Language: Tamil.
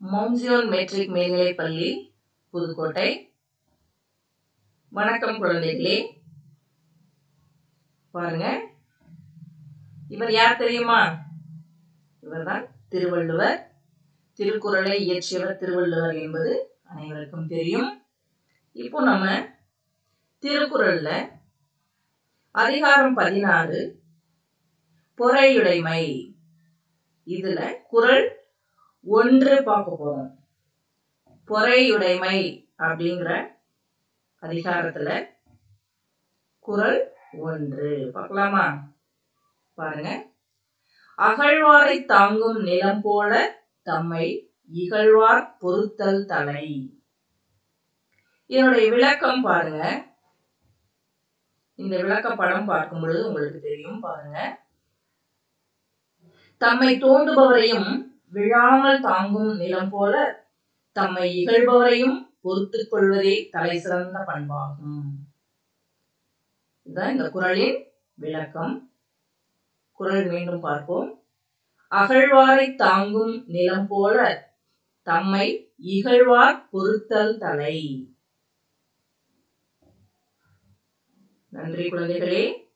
மவுன்சியோன் மெட்ரிக் மேல்நிலைப் பள்ளி புதுக்கோட்டை வணக்கம் குழந்தைகளே பாருங்க இவர் யார் தெரியுமா இவர்தான் திருவள்ளுவர் திருக்குறளை இயற்றியவர் திருவள்ளுவர் என்பது அனைவருக்கும் தெரியும் இப்போ நம்ம திருக்குறள்ல அதிகாரம் பதினாறு பொறையுடைமை இதுல குறள் ஒன்று பார்க்க போறோம் பொறையுடைமை அப்படிங்கிற அதிகாரத்துல குறள் ஒன்று பார்க்கலாமா பாருங்க அகழ்வாரை தாங்கும் நிலம் போல தம்மை இகழ்வார் பொறுத்தல் தலை இதனுடைய விளக்கம் பாருங்க இந்த விளக்க படம் பார்க்கும் பொழுது உங்களுக்கு தெரியும் பாருங்க தம்மை தோண்டுபவரையும் விழாமல் தாங்கும் நிலம் போல தம்மை இகழ்பவரையும் பொறுத்து கொள்வதே தலை சிறந்த பண்பாகும் இதுதான் இந்த குரலின் விளக்கம் குரல் மீண்டும் பார்ப்போம் அகழ்வாரை தாங்கும் நிலம் போல தம்மை இகழ்வார் பொறுத்தல் தலை நன்றி குழந்தைகளே